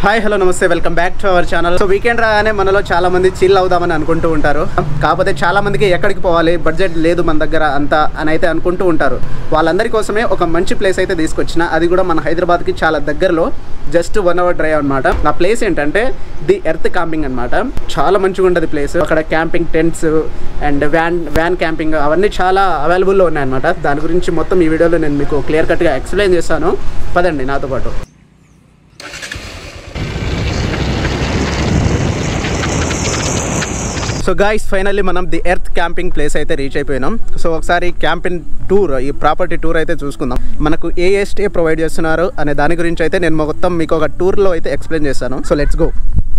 Hi hello నమస్తే welcome back to our channel so weekend రాగానే మనలో చాలా మంది చిల్ అవుదామని అనుకుంటూ ఉంటారు కాకపోతే చాలా మందికి ఎక్కడికి పోవాలి బడ్జెట్ లేదు మన దగ్గర అంత అని అయితే అనుకుంటూ ఉంటారు వాళ్ళందరి కోసమే ఒక మంచి ప్లేస్ అయితే తీసుకొచ్చిన అది కూడా మన హైదరాబాద్కి చాలా దగ్గరలో జస్ట్ వన్ అవర్ డ్రైవ్ అనమాట ఆ ప్లేస్ ఏంటంటే ది ఎర్త్ క్యాంపింగ్ అనమాట చాలా మంచిగా ఉంటుంది ప్లేస్ అక్కడ camping tents and van van camping అవన్నీ చాలా అవైలబుల్లో ఉన్నాయన్నమాట దాని గురించి మొత్తం ఈ వీడియోలో నేను మీకు క్లియర్ కట్గా ఎక్స్ప్లెయిన్ చేస్తాను పదండి నాతో పాటు సో గాయస్ ఫైనల్లీ మనం ది ఎర్త్ క్యాంపింగ్ ప్లేస్ అయితే రీచ్ అయిపోయినాం సో ఒకసారి క్యాంపింగ్ టూర్ ఈ ప్రాపర్టీ టూర్ అయితే చూసుకుందాం మనకు ఏ ఏ స్టే ప్రొవైడ్ చేస్తున్నారు అనే దాని గురించి అయితే నేను మొత్తం మీకు ఒక టూర్లో అయితే ఎక్స్ప్లెయిన్ చేస్తాను సో లెట్స్ గో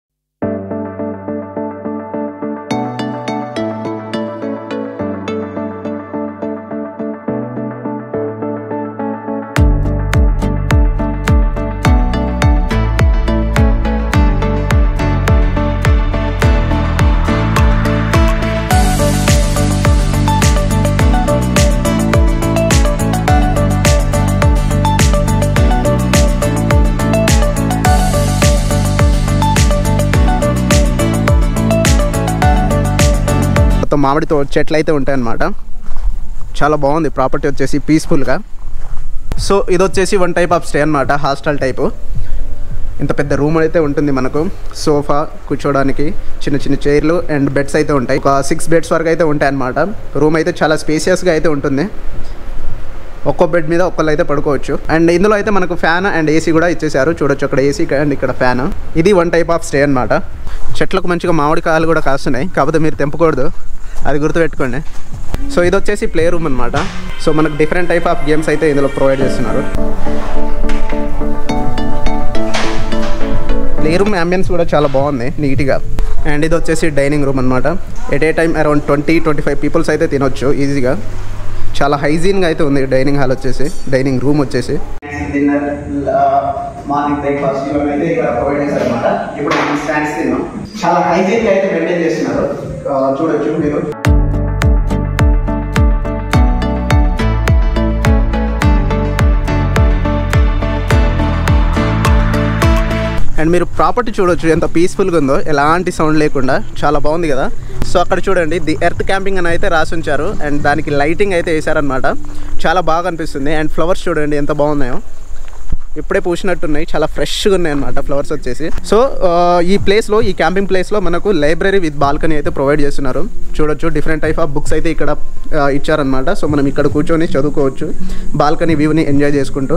మొత్తం మామిడి తో చెట్లు అయితే ఉంటాయన్నమాట చాలా బాగుంది ప్రాపర్టీ వచ్చేసి పీస్ఫుల్గా సో ఇది వచ్చేసి వన్ టైప్ ఆఫ్ స్టే అనమాట హాస్టల్ టైపు ఇంత పెద్ద రూమ్ అయితే ఉంటుంది మనకు సోఫా కూర్చోవడానికి చిన్న చిన్న చైర్లు అండ్ బెడ్స్ అయితే ఉంటాయి ఒక సిక్స్ బెడ్స్ వరకు అయితే ఉంటాయి అనమాట రూమ్ అయితే చాలా స్పేసియస్గా అయితే ఉంటుంది ఒక్కో బెడ్ మీద ఒక్కళ్ళు అయితే పడుకోవచ్చు అండ్ ఇందులో అయితే మనకు ఫ్యాన్ అండ్ ఏసీ కూడా ఇచ్చేసారు చూడొచ్చు అక్కడ ఏసీ అండ్ ఇక్కడ ఫ్యాన్ ఇది వన్ టైప్ ఆఫ్ స్టే అనమాట చెట్లకు మంచిగా మామిడి కాయలు కూడా కాస్తున్నాయి కాకపోతే మీరు తెంపకూడదు అది గుర్తుపెట్టుకోండి సో ఇది వచ్చేసి ప్లే రూమ్ అనమాట సో మనకు డిఫరెంట్ టైప్ ఆఫ్ గేమ్స్ అయితే ఇందులో ప్రొవైడ్ చేస్తున్నారు ప్లే రూమ్ అంబియన్స్ కూడా చాలా బాగుంది నీట్గా అండ్ ఇది వచ్చేసి డైనింగ్ రూమ్ అనమాట at a time around twenty twenty five peoples అయితే తినొచ్చు ఈజీగా చాలా హైజీన్గా అయితే ఉంది డైనింగ్ హాల్ వచ్చేసి డైనింగ్ రూమ్ వచ్చేసి డిన్నర్ మార్నింగ్ బ్రేక్ఫాస్ట్ ఇవన్నీ అయితే ఇక్కడ ప్రొవైడ్ చేశారు అనమాట ఇప్పుడు మనం స్నాక్స్ తిన్నాం చాలా హైజీన్గా అయితే మెయింటైన్ చేస్తున్నారు ఆ, చూడొచ్చు మీరు అండ్ మీరు ప్రాపర్టీ చూడొచ్చు ఎంత పీస్ఫుల్గా ఉందో ఎలాంటి సౌండ్ లేకుండా చాలా బాగుంది కదా సో అక్కడ చూడండి ది ఎర్త్ క్యాంపింగ్ అని అయితే రాసి ఉంచారు అండ్ దానికి లైటింగ్ అయితే వేసారనమాట చాలా బాగా అనిపిస్తుంది అండ్ ఫ్లవర్స్ చూడండి ఎంత బాగున్నాయో ఇప్పుడే పూసినట్టున్నాయి చాలా ఫ్రెష్గా ఉన్నాయి అనమాట ఫ్లవర్స్ వచ్చేసి సో ఆ, ఈ ప్లేస్లో ఈ క్యాంపింగ్ ప్లేస్లో మనకు లైబ్రరీ విత్ బాల్కనీ అయితే ప్రొవైడ్ చేస్తున్నారు చూడొచ్చు డిఫరెంట్ టైప్ ఆఫ్ బుక్స్ అయితే ఇక్కడ ఆ, ఇచ్చారనమాట సో మనం ఇక్కడ కూర్చొని చదువుకోవచ్చు బాల్కనీ వ్యూని ఎంజాయ్ చేసుకుంటూ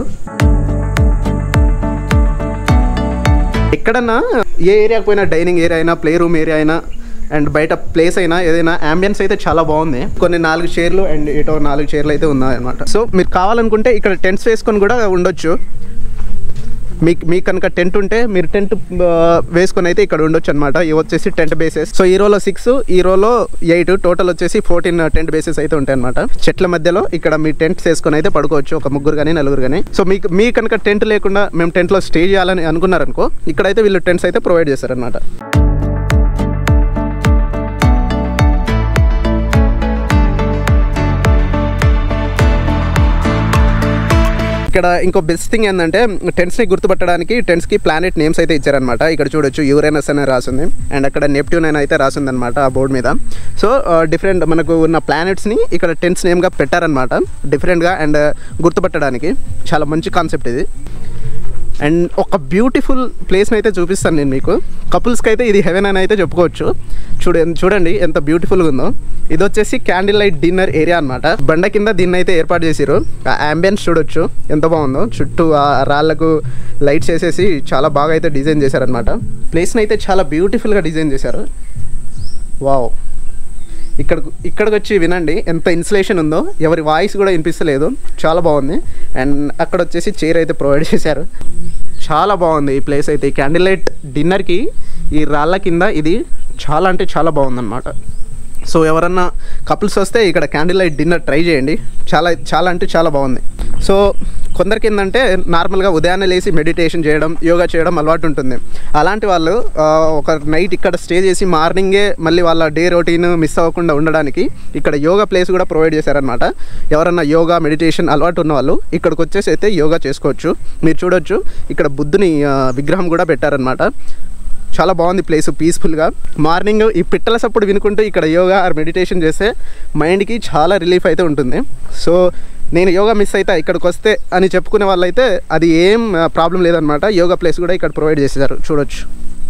ఎక్కడన్నా ఏ ఏరియాకి పోయినా డైనింగ్ ఏరియా అయినా ప్లే రూమ్ ఏరియా అయినా అండ్ బయట ప్లేస్ అయినా ఏదైనా అంబియన్స్ అయితే చాలా బాగుంది కొన్ని నాలుగు చైర్లు అండ్ ఇటో నాలుగు చైర్లు అయితే ఉన్నాయన్నమాట సో మీరు కావాలనుకుంటే ఇక్కడ టెంట్స్ వేసుకొని కూడా ఉండొచ్చు మీకు మీకు కనుక టెంట్ ఉంటే మీరు టెంట్ వేసుకొని అయితే ఇక్కడ ఉండొచ్చు అనమాట ఇవి వచ్చేసి టెంట్ బేసెస్ సో ఈ రోలో సిక్స్ ఈ రోలో ఎయిట్ టోటల్ వచ్చేసి ఫోర్టీన్ టెంట్ బేసెస్ అయితే ఉంటాయి అనమాట చెట్ల మధ్యలో ఇక్కడ మీ టెంట్స్ వేసుకొని అయితే పడుకోవచ్చు ఒక ముగ్గురు కానీ నలుగురు కానీ సో మీకు మీ కనుక టెంట్ లేకుండా మేము టెంట్లో స్టే చేయాలని అనుకున్నారనుకో ఇక్కడైతే వీళ్ళు టెంట్స్ అయితే ప్రొవైడ్ చేస్తారనమాట ఇక్కడ ఇంకో బెస్ట్ థింగ్ ఏంటంటే టెంట్స్ని గుర్తుపట్టడానికి టెంట్స్కి ప్లానెట్ నేమ్స్ అయితే ఇచ్చారనమాట ఇక్కడ చూడొచ్చు యూరేనస్ అనే రాసింది అండ్ అక్కడ నెప్ట్యూన్ అని అయితే రాసింది అనమాట ఆ బోర్డు మీద సో డిఫరెంట్ మనకు ఉన్న ప్లానెట్స్ని ఇక్కడ టెంట్స్ నేమ్గా పెట్టారనమాట డిఫరెంట్గా అండ్ గుర్తుపట్టడానికి చాలా మంచి కాన్సెప్ట్ ఇది అండ్ ఒక బ్యూటిఫుల్ ప్లేస్ని అయితే చూపిస్తాను నేను మీకు కపుల్స్కి అయితే ఇది హెవెన్ అని అయితే చెప్పుకోవచ్చు చూడ చూడండి ఎంత బ్యూటిఫుల్గా ఉందో ఇది వచ్చేసి క్యాండిల్ లైట్ డిన్నర్ ఏరియా అనమాట బండ కింద దీన్ని అయితే ఏర్పాటు చేసిరు ఆ అంబియన్స్ చూడొచ్చు ఎంత బాగుందో చుట్టూ ఆ రాళ్ళకు లైట్స్ వేసేసి చాలా బాగా అయితే డిజైన్ చేశారనమాట ప్లేస్ని అయితే చాలా బ్యూటిఫుల్గా డిజైన్ చేశారు వావ్ ఇక్కడ ఇక్కడికి వచ్చి వినండి ఎంత ఇన్సులేషన్ ఉందో ఎవరి వాయిస్ కూడా వినిపిస్తలేదు చాలా బాగుంది అండ్ అక్కడ వచ్చేసి చైర్ అయితే ప్రొవైడ్ చేశారు చాలా బాగుంది ఈ ప్లేస్ అయితే ఈ క్యాండిల్ లైట్ డిన్నర్కి ఈ రాళ్ళ కింద ఇది చాలా అంటే చాలా బాగుందన్నమాట సో ఎవరన్నా కపుల్స్ వస్తే ఇక్కడ క్యాండిల్ లైట్ డిన్నర్ ట్రై చేయండి చాలా చాలా అంటే చాలా బాగుంది సో కొందరికి ఏంటంటే నార్మల్గా ఉదయాన్నే లేచి మెడిటేషన్ చేయడం యోగా చేయడం అలవాటు ఉంటుంది అలాంటి వాళ్ళు ఆ, ఒక నైట్ ఇక్కడ స్టే చేసి మార్నింగే మళ్ళీ వాళ్ళ డే రొటీన్ మిస్ అవ్వకుండా ఉండడానికి ఇక్కడ యోగా ప్లేస్ కూడా ప్రొవైడ్ చేశారనమాట ఎవరన్నా యోగా మెడిటేషన్ అలవాటు ఉన్న వాళ్ళు ఇక్కడికి వచ్చేసి అయితే యోగా చేసుకోవచ్చు మీరు చూడొచ్చు ఇక్కడ బుద్ధుని ఆ, విగ్రహం కూడా పెట్టారనమాట చాలా బాగుంది ప్లేస్ పీస్ఫుల్గా మార్నింగ్ ఈ పిట్టల సప్పుడు వినుకుంటూ ఇక్కడ యోగా ఆర్ మెడిటేషన్ చేస్తే మైండ్కి చాలా రిలీఫ్ అయితే ఉంటుంది సో నేను యోగా మిస్ అయితే ఇక్కడికి వస్తే అని చెప్పుకునే వాళ్ళైతే అది ఏం ప్రాబ్లం లేదనమాట యోగా ప్లేస్ కూడా ఇక్కడ ప్రొవైడ్ చేసేసారు చూడొచ్చు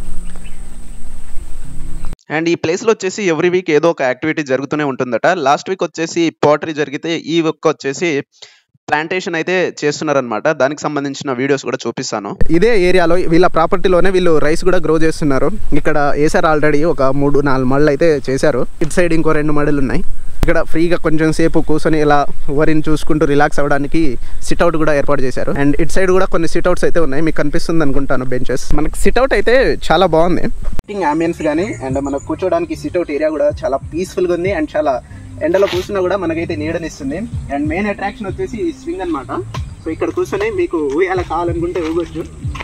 అండ్ ఈ ప్లేస్లో వచ్చేసి ఎవ్రీ వీక్ ఏదో ఒక యాక్టివిటీ జరుగుతూనే ఉంటుందట లాస్ట్ వీక్ వచ్చేసి పోటరీ జరిగితే ఈ వీక్ వచ్చేసి ప్లాంటేషన్ అయితే చేస్తున్నారనమాట దానికి సంబంధించిన వీడియోస్ కూడా చూపిస్తాను ఇదే ఏరియాలో వీళ్ళ ప్రాపర్టీలోనే వీళ్ళు రైస్ కూడా గ్రో చేస్తున్నారు ఇక్కడ వేసారు ఆల్రెడీ ఒక మూడు నాలుగు మళ్ళు అయితే చేశారు ఇటు సైడ్ ఇంకో రెండు మడులు ఉన్నాయి ఇక్కడ ఫ్రీగా కొంచెం సేపు కూర్చొని ఇలా వరిని చూసుకుంటూ రిలాక్స్ అవ్వడానికి సిట్అవుట్ కూడా ఏర్పాటు చేశారు అండ్ ఇటు సైడ్ కూడా కొన్ని సిట్అవుట్స్ అయితే ఉన్నాయి మీకు కనిపిస్తుంది అనుకుంటాను బెంచెస్ మనకి సిట్అవుట్ అయితే చాలా బాగుంది సిట్టింగ్ అంబియన్స్ కానీ అండ్ మనకు కూర్చోడానికి సిట్అవుట్ ఏరియా కూడా చాలా పీస్ఫుల్గా ఉంది అండ్ చాలా ఎండలో కూర్చున్నా కూడా మనకైతే నీడనిస్తుంది అండ్ మెయిన్ అట్రాక్షన్ వచ్చేసి ఈ స్వింగ్ అన్నమాట సో ఇక్కడ కూర్చొని మీకు ఊయాల కావాలనుకుంటే ఊగొచ్చు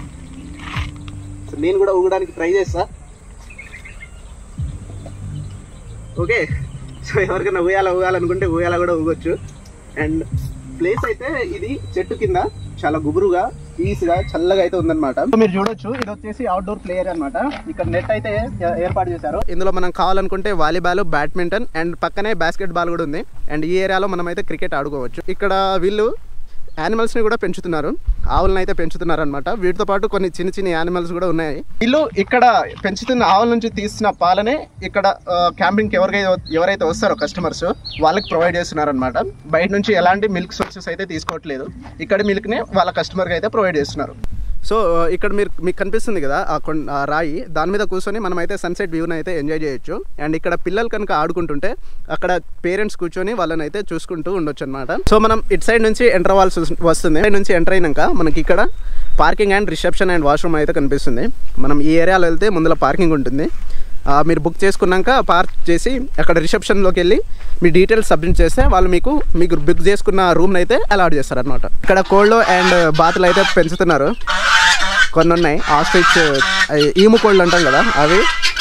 సో నేను కూడా ఊగడానికి ట్రై చేస్తా ఓకే సో ఎవరికైనా ఊయాల ఊగాలనుకుంటే ఊయాల కూడా ఊగొచ్చు అండ్ ప్లేస్ అయితే ఇది చెట్టు కింద చాలా గుబురుగా పీస్ గా చల్లగా అయితే ఉందన్నమాట సో మీరు చూడొచ్చు ఇది వచ్చేసి అవుట్డోర్ ప్లేయర్ అన్నమాట ఇక్కడ నెట్ అయితే ఏ- ఏర్పాటు చేశారు ఇందులో మనం కావాలనుకుంటే వాలీబాల్ బ్యాడ్మింటన్ అండ్ పక్కనే బాస్కెట్ బాల్ కూడా ఉంది అండ్ ఈ ఏరియాలో మనం అయితే క్రికెట్ ఆడుకోవచ్చు ఇక్కడ వీళ్ళు యానిమల్స్ని కూడా పెంచుతున్నారు ఆవులను అయితే పెంచుతున్నారు అనమాట వీటితో పాటు కొన్ని చిన్న చిన్న యానిమల్స్ కూడా ఉన్నాయి వీళ్ళు ఇక్కడ పెంచుతున్న ఆవుల నుంచి తీసిన పాలనే ఇక్కడ క్యాంపింగ్కి ఎవరికైతే ఎవరైతే వస్తారో కస్టమర్స్ వాళ్ళకి ప్రొవైడ్ చేస్తున్నారు అనమాట బయట నుంచి ఎలాంటి మిల్క్ సోర్సెస్ అయితే తీసుకోవట్లేదు ఇక్కడ మిల్క్నే వాళ్ళ కస్టమర్కి అయితే ప్రొవైడ్ చేస్తున్నారు సో ఆ, ఇక్కడ మీరు మీకు కనిపిస్తుంది కదా ఆ కొండ ఆ రాయి దాని మీద కూర్చొని మనం అయితే సన్సెట్ వ్యూని అయితే ఎంజాయ్ చేయొచ్చు అండ్ ఇక్కడ పిల్లలు కనుక ఆడుకుంటుంటే అక్కడ పేరెంట్స్ కూర్చొని వాళ్ళని అయితే చూసుకుంటూ ఉండొచ్చు అనమాట సో మనం ఇటు సైడ్ నుంచి ఎంటర్ అవ్వాల్సి వస్- వస్తుంది సైడ్ నుంచి ఎంటర్ అయినాక మనకి ఇక్కడ parking and reception and washroom అయితే కనిపిస్తుంది మనం ఈ ఏరియాలో వెళ్తే ముందులో పార్కింగ్ ఉంటుంది ఆ, మీరు బుక్ చేసుకున్నాక పార్క్ చేసి అక్కడ రిసెప్షన్లోకి వెళ్ళి మీ డీటెయిల్స్ సబ్మిట్ చేస్తే వాళ్ళు మీకు మీకు బుక్ చేసుకున్న రూమ్ని అయితే అలాట్ చేస్తారనమాట ఇక్కడ కోళ్ళు అండ్ బాతులు అయితే పెంచుతున్నారు కొన్ని ఉన్నాయి ఆస్ట్రిచ్ ఈము కోళ్ళు అంటాం కదా అవి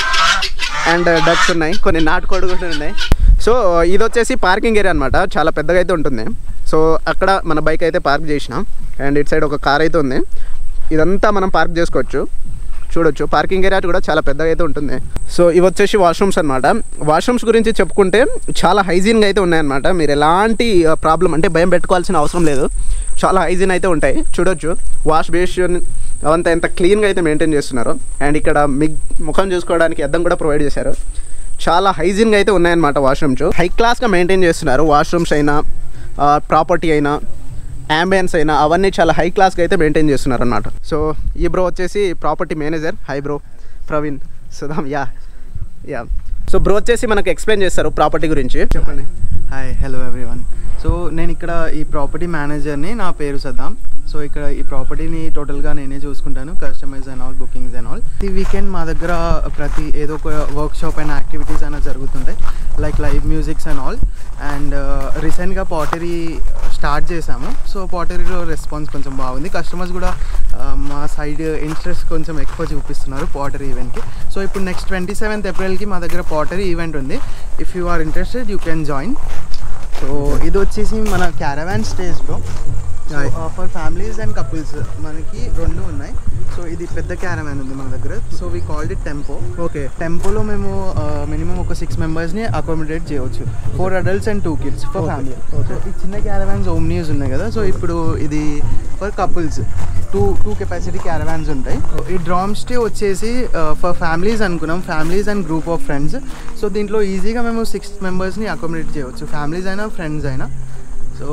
అండ్ డక్స్ ఉన్నాయి కొన్ని నాటుకోడి కూడా ఉన్నాయి సో ఇది వచ్చేసి పార్కింగ్ ఏరియా అనమాట చాలా పెద్దగా అయితే ఉంటుంది సో అక్కడ మన బైక్ అయితే పార్క్ చేసినాం అండ్ ఇటు సైడ్ ఒక కార్ అయితే ఉంది ఇదంతా మనం పార్క్ చేసుకోవచ్చు చూడొచ్చు పార్కింగ్ ఏరియా కూడా చాలా పెద్దగా అయితే ఉంటుంది సో ఇవి వచ్చేసి వాష్రూమ్స్ అనమాట వాష్రూమ్స్ గురించి చెప్పుకుంటే చాలా హైజీన్గా అయితే ఉన్నాయన్నమాట మీరు ఎలాంటి ప్రాబ్లం అంటే భయం పెట్టుకోవాల్సిన అవసరం లేదు చాలా హైజీన్ అయితే ఉంటాయి చూడొచ్చు వాష్ బేసిన్ అవంతా ఎంత క్లీన్గా అయితే మెయింటైన్ చేస్తున్నారు అండ్ ఇక్కడ మిగ్ ముఖం చూసుకోవడానికి అద్దం కూడా ప్రొవైడ్ చేశారు చాలా హైజీన్గా అయితే ఉన్నాయన్నమాట వాష్రూమ్స్ హై క్లాస్గా మెయింటైన్ చేస్తున్నారు వాష్రూమ్స్ అయినా ప్రాపర్టీ అయినా అంబియన్స్ అయినా అవన్నీ చాలా హై క్లాస్గా అయితే మెయింటైన్ చేస్తున్నారు అనమాట సో ఈ బ్రో వచ్చేసి property manager hi bro Praveen Sudham yeah yeah so bro వచ్చేసి మనకు ఎక్స్ప్లెయిన్ చేస్తారు ప్రాపర్టీ గురించి చెప్పండి హాయ్ హలో ఎవ్రీవన్ సో నేను ఇక్కడ ఈ ప్రాపర్టీ మేనేజర్ని నా పేరు సద్దాం సో ఇక్కడ ఈ ప్రాపర్టీని టోటల్గా నేనే చూసుకుంటాను customize and all bookings and all ఈ వీకెండ్ మా దగ్గర ప్రతి ఏదో ఒక వర్క్ షాప్ అయినా యాక్టివిటీస్ అయినా జరుగుతుంటాయి like live musics and all and రీసెంట్గా పాటరీ స్టార్ట్ చేశాము సో పాటరీలో రెస్పాన్స్ కొంచెం బాగుంది కస్టమర్స్ కూడా ఆ, మా సైడ్ ఇంట్రెస్ట్ కొంచెం ఎక్కువ చూపిస్తున్నారు పాటరీ ఈవెంట్కి సో ఇప్పుడు నెక్స్ట్ ట్వంటీ సెవెంత్ ఏప్రిల్కి మా దగ్గర పాటరీ ఈవెంట్ ఉంది if you are interested you can join so ఇది వచ్చేసి మన caravan stage bro Right. For families and couples మనకి రెండు ఉన్నాయి సో ఇది పెద్ద క్యారవాన్ ఉంది మన దగ్గర so we called it tempo okay టెంపోలో మేము మినిమం ఒక సిక్స్ మెంబర్స్ని అకామిడేట్ చేయవచ్చు four adults and two kids for Okay, family okay. So ఈ చిన్న క్యారవాన్స్ ఓమ్నియూస్ ఉన్నాయి కదా సో ఇప్పుడు ఇది for couples two two capacity caravans ఉంటాయి ఈ డ్రామ్ స్టే వచ్చేసి ఫర్ ఫ్యామిలీస్ అనుకున్నాం families and group of friends so దీంట్లో ఈజీగా మేము సిక్స్ మెంబర్స్ని అకామిడేట్ చేయవచ్చు ఫ్యామిలీస్ అయినా ఫ్రెండ్స్ అయినా సో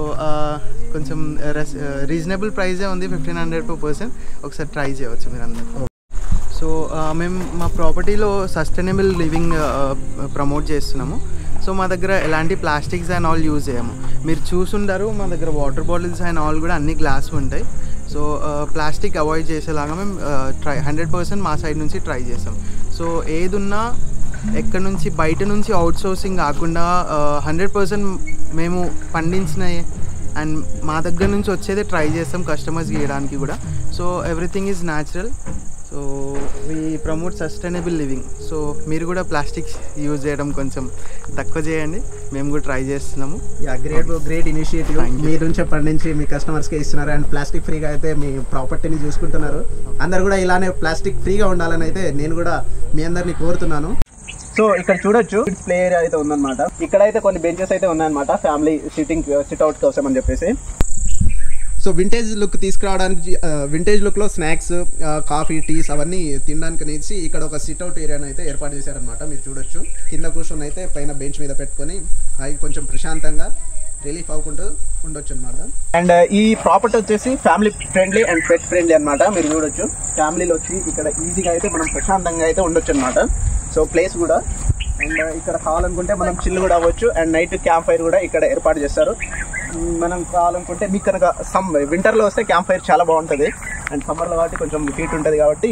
కొంచెం రీజనబుల్ ప్రైజే ఉంది ఫిఫ్టీన్ హండ్రెడ్ పర్ పర్సన్ ఒకసారి ట్రై చేయవచ్చు మీరు అందరూ సో ఆ, మేము మా ప్రాపర్టీలో సస్టైనబుల్ లివింగ్ ప్రమోట్ చేస్తున్నాము సో మా దగ్గర ఎలాంటి ప్లాస్టిక్స్ అండ్ ఆల్ యూజ్ చేయము మీరు చూసుంటారు మా దగ్గర వాటర్ బాటిల్స్ అండ్ ఆల్ కూడా అన్ని గ్లాస్ ఉంటాయి సో ప్లాస్టిక్ అవాయిడ్ చేసేలాగా మేము ట్రై హండ్రెడ్ పర్సెంట్ మా సైడ్ నుంచి ట్రై చేస్తాం సో ఏదున్నా ఎక్కడ నుంచి బయట నుంచి అవుట్ సోర్సింగ్ కాకుండా హండ్రెడ్ పర్సెంట్ మేము పండించిన అండ్ మా దగ్గర నుంచి వచ్చేదే ట్రై చేస్తాం కస్టమర్స్కి ఇవ్వడానికి కూడా so everything is natural so we promote sustainable living so మీరు కూడా ప్లాస్టిక్స్ యూజ్ చేయడం కొంచెం తక్కువ చేయండి మేము కూడా ట్రై చేస్తున్నాము yeah great great initiative Thank you. మీ నుంచి పండించి మీ కస్టమర్స్కి ఇస్తున్నారు అండ్ ప్లాస్టిక్ ఫ్రీగా అయితే మీ ప్రాపర్టీని చూసుకుంటున్నారు అందరు కూడా ఇలానే ప్లాస్టిక్ ఫ్రీగా ఉండాలని అయితే నేను కూడా మీ అందరిని కోరుతున్నాను సో ఇక్కడ చూడొచ్చు ప్లే ఏరియా అయితే ఉందన్నమాట ఇక్కడ అయితే కొన్ని బెంచెస్ అయితే ఉన్నాయన్నమాట ఫ్యామిలీ సిట్టింగ్ సిట్అవుట్ కోసం అని చెప్పేసి సో వింటేజ్ లుక్ తీసుకురావడానికి వింటేజ్ లుక్లో స్నాక్స్ కాఫీ టీస్ అవన్నీ తినడానికి అనేసి ఇక్కడ ఒక సిట్అవుట్ ఏరియాని అయితే ఏర్పాటు చేశారనమాట మీరు చూడొచ్చు కింద కూర్చొని అయితే పైన బెంచ్ మీద పెట్టుకొని అవి కొంచెం ప్రశాంతంగా రిలీఫ్ అవ్వకుంటూ ఉండొచ్చు అనమాట అండ్ ఈ ప్రాపర్టీ వచ్చేసి family friendly and pet friendly అనమాట మీరు చూడొచ్చు ఫ్యామిలీలో వచ్చి ఇక్కడ ఈజీగా అయితే మనం ప్రశాంతంగా అయితే ఉండొచ్చు అనమాట సో ప్లేస్ కూడా అండ్ ఇక్కడ కావాలనుకుంటే మనం చిల్లు కూడా అవ్వచ్చు అండ్ నైట్ క్యాంప్ ఫైర్ కూడా ఇక్కడ ఏర్పాటు చేస్తారు మ్, మనం కావాలనుకుంటే మీకు కనుక సమ్ వింటర్లో వస్తే క్యాంప్ ఫైర్ చాలా బాగుంటుంది అండ్ సమ్మర్లో కాబట్టి కొంచెం హీట్ ఉంటుంది కాబట్టి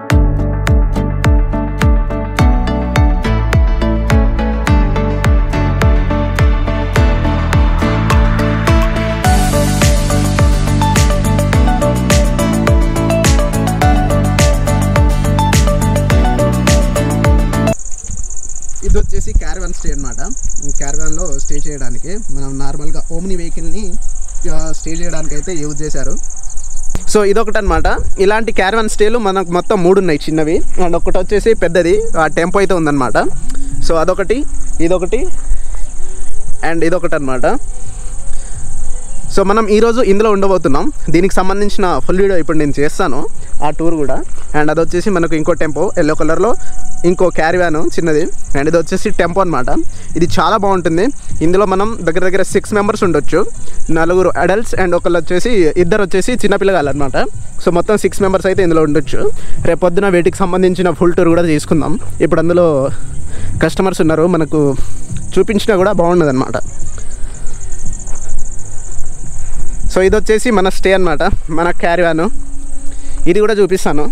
ఇది వచ్చేసి క్యారవాన్ స్టే అనమాట క్యారవాన్లో స్టే చేయడానికి మనం నార్మల్గా ఓమ్ని వెహికల్ని స్టే చేయడానికి అయితే యూజ్ చేశారు సో ఇదొకటి అనమాట ఇలాంటి క్యారవాన్ స్టేలు మనకు మొత్తం మూడు ఉన్నాయి చిన్నవి అండ్ ఒకటి వచ్చేసి పెద్దది ఆ టెంపో అయితే ఉందన్నమాట సో అదొకటి ఇదొకటి అండ్ ఇదొకటి అనమాట సో మనం ఈరోజు ఇందులో ఉండబోతున్నాం దీనికి సంబంధించిన ఫుల్ వీడియో ఇప్పుడు నేను చేస్తాను ఆ టూర్ కూడా అండ్ అది వచ్చేసి మనకు ఇంకో టెంపో ఎల్లో కలర్లో ఇంకో క్యారివాన్ చిన్నది అండ్ ఇది వచ్చేసి టెంపో అనమాట ఇది చాలా బాగుంటుంది ఇందులో మనం దగ్గర దగ్గర సిక్స్ మెంబర్స్ ఉండొచ్చు నలుగురు అడల్ట్స్ అండ్ ఒకళ్ళు వచ్చేసి ఇద్దరు వచ్చేసి చిన్నపిల్లగాలు అనమాట సో మొత్తం సిక్స్ మెంబర్స్ అయితే ఇందులో ఉండొచ్చు రేపు పొద్దున వీటికి సంబంధించిన ఫుల్ టూర్ కూడా తీసుకుందాం ఇప్పుడు అందులో కస్టమర్స్ ఉన్నారు మనకు చూపించినా కూడా బాగుండదు అనమాట సో ఇది వచ్చేసి మన స్టే అనమాట మన క్యారివాన్ ఇది కూడా చూపిస్తాను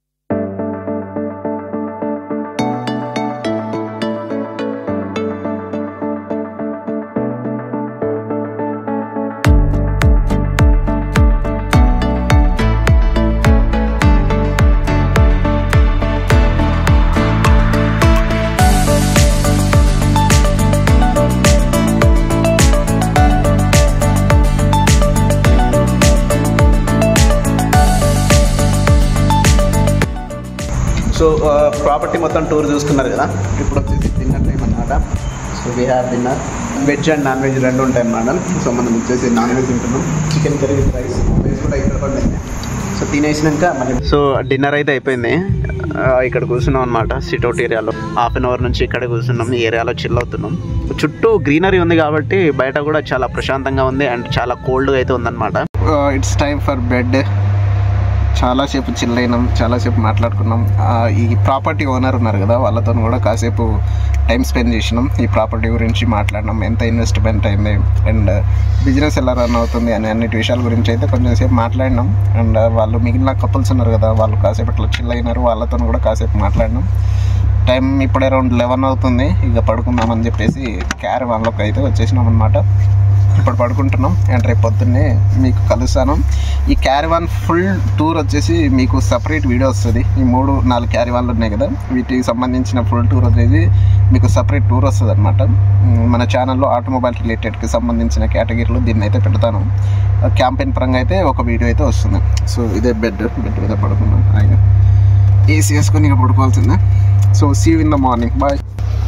సో ప్రాపర్టీ మొత్తం టూర్ చూసుకున్నారు కదా ఇప్పుడు వచ్చేసి డిన్నర్ టైం అన్నమాట so we have dinner veg and non veg రెండు ఉంటాయి అన్నమాట సో మనం వచ్చేసి నాన్ వెజ్ తింటున్నాం chicken curry with rice veg కూడా ఇక్కడ పడింది సో తినేసినాక మళ్ళీ సో డిన్నర్ అయితే అయిపోయింది ఆ, ఇక్కడ కూర్చున్నాం అనమాట సిట్అవుట్ ఏరియాలో హాఫ్ అన్ అవర్ నుంచి ఇక్కడ కూర్చున్నాం ఈ ఏరియాలో చిల్ అవుతున్నాం చుట్టూ గ్రీనరీ ఉంది కాబట్టి బయట కూడా చాలా ప్రశాంతంగా ఉంది అండ్ చాలా కోల్డ్గా అయితే ఉందన్నమాట ఇట్స్ టైం ఫర్ బెడ్ చాలాసేపు చిల్ అయినాం చాలాసేపు మాట్లాడుకున్నాం ఆ, ఈ ప్రాపర్టీ ఓనర్ ఉన్నారు కదా వాళ్ళతో కూడా కాసేపు టైం స్పెండ్ చేసినాం ఈ ప్రాపర్టీ గురించి మాట్లాడినాం ఎంత ఇన్వెస్ట్మెంట్ అయింది అండ్ బిజినెస్ ఎలా రన్ అవుతుంది అనే అన్నిటి విషయాల గురించి అయితే కొంచెం సేపు మాట్లాడినాం అండ్ వాళ్ళు మిగిలిన కపుల్స్ ఉన్నారు కదా వాళ్ళు కాసేపు ఇట్లా చిల్ అయినారు వాళ్ళతో కూడా కాసేపు మాట్లాడినాం టైం ఇప్పుడు అరౌండ్ లెవెన్ అవుతుంది ఇక పడుకుందామని చెప్పేసి క్యార్ వాళ్ళకి అయితే వచ్చేసినాం అనమాట ఇప్పుడు పడుకుంటున్నాం అండ్ రేపు పొద్దున్నే మీకు కలుస్తాను ఈ క్యారివాన్ ఫుల్ టూర్ వచ్చేసి మీకు సపరేట్ వీడియో వస్తుంది ఈ మూడు నాలుగు క్యారివాన్లు ఉన్నాయి కదా వీటికి సంబంధించిన ఫుల్ టూర్ వచ్చేసి మీకు సపరేట్ టూర్ వస్తుంది అనమాట మన ఛానల్లో ఆటోమొబైల్ రిలేటెడ్కి సంబంధించిన కేటగిరీలో దీన్ని అయితే పెడతాను క్యాంపెయిన్ పరంగా అయితే ఒక వీడియో అయితే వస్తుంది సో ఇదే బెడ్ బెడ్ మీద పడుకున్నాం ఆయన ఏసీ వేసుకొని ఇక పడుకోవాల్సిందే so see in the morning bye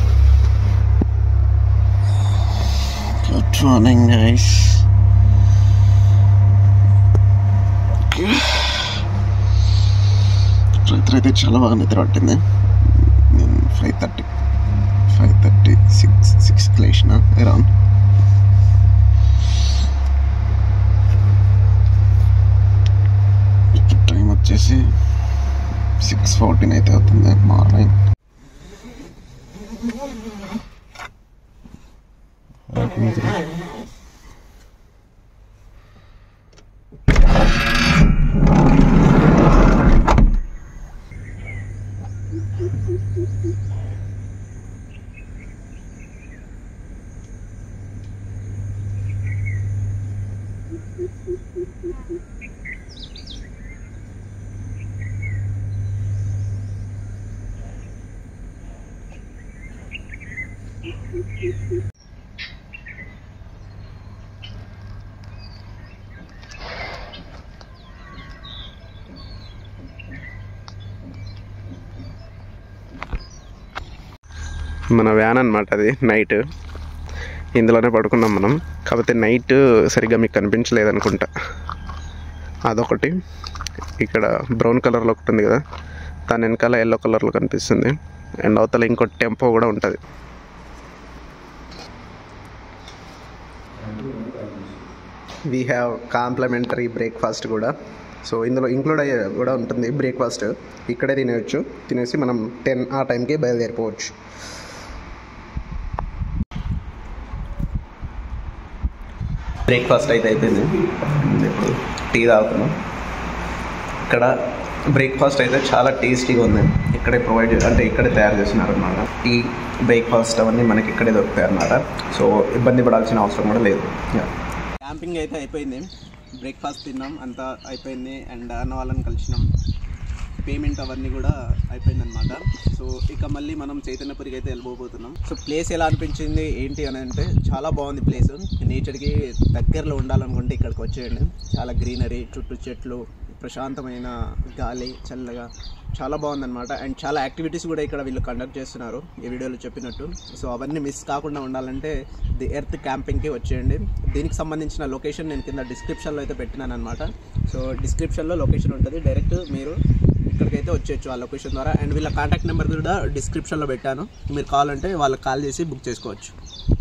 Good morning, guys. రాత్రి అయితే చాలా బాగా నిద్ర పట్టింది నేను five thirty five thirty six సిక్స్కి లేచిన అరౌండ్ ఇప్పుడు టైం వచ్చేసి సిక్స్ ఫోర్టీన్ అయితే అవుతుంది మార్నింగ్ మన వ్యాన్ అనమాట అది నైట్ ఇందులోనే పడుకున్నాం మనం కాకపోతే నైట్ సరిగ్గా మీకు కనిపించలేదు అనుకుంటా అదొకటి ఇక్కడ బ్రౌన్ కలర్లో ఒకటి ఉంది కదా దాని వెనకాల ఎల్లో కలర్లో కనిపిస్తుంది అండ్ అవతల ఇంకో టెంపో కూడా ఉంటుంది వీ హ్యావ్ కాంప్లిమెంటరీ బ్రేక్ఫాస్ట్ కూడా సో ఇందులో ఇంక్లూడ్ అయ్యే కూడా ఉంటుంది బ్రేక్ఫాస్ట్ ఇక్కడే తినేయచ్చు తినేసి మనం టెన్ ఆ టైంకి బయలుదేరిపోవచ్చు బ్రేక్ఫాస్ట్ అయితే అయిపోయింది ఇప్పుడు టీ తాగుతున్నాం ఇక్కడ బ్రేక్ఫాస్ట్ అయితే చాలా టేస్టీగా ఉంది ఇక్కడే ప్రొవైడ్ అంటే ఇక్కడే తయారు చేస్తున్నారు అనమాట టీ బ్రేక్ఫాస్ట్ అవన్నీ మనకి ఇక్కడే దొరుకుతాయి అన్నమాట సో ఇబ్బంది పడాల్సిన అవసరం కూడా లేదు క్యాంపింగ్ అయితే అయిపోయింది బ్రేక్ఫాస్ట్ తిన్నాం అంతా అయిపోయింది అండ్ అన్న వాళ్ళని కలిసినాం పేమెంట్ అవన్నీ కూడా అయిపోయింది అనమాట సో ఇక మళ్ళీ మనం చైతన్యపురికి అయితే వెళ్ళిపోతున్నాం సో ప్లేస్ ఎలా అనిపించింది ఏంటి అని అంటే చాలా బాగుంది ప్లేస్ నేచర్కి దగ్గరలో ఉండాలనుకుంటే ఇక్కడికి వచ్చేయండి చాలా గ్రీనరీ చుట్టూ చెట్లు ప్రశాంతమైన గాలి చల్లగా చాలా బాగుందన్నమాట అండ్ చాలా యాక్టివిటీస్ కూడా ఇక్కడ వీళ్ళు కండక్ట్ చేస్తున్నారు ఈ వీడియోలో చెప్పినట్టు సో అవన్నీ మిస్ కాకుండా ఉండాలంటే ది ఎర్త్ క్యాంపింగ్కి వచ్చేయండి దీనికి సంబంధించిన లొకేషన్ నేను కింద డిస్క్రిప్షన్లో అయితే పెట్టినాను అనమాట సో డిస్క్రిప్షన్లో లొకేషన్ ఉంటుంది డైరెక్ట్ మీరు ఇక్కడికైతే వచ్చేయచ్చు ఆ లొకేషన్ ద్వారా అండ్ వీళ్ళ కాంటాక్ట్ నెంబర్ కూడా డిస్క్రిప్షన్లో పెట్టాను మీరు కావాలంటే వాళ్ళకి కాల్ చేసి బుక్ చేసుకోవచ్చు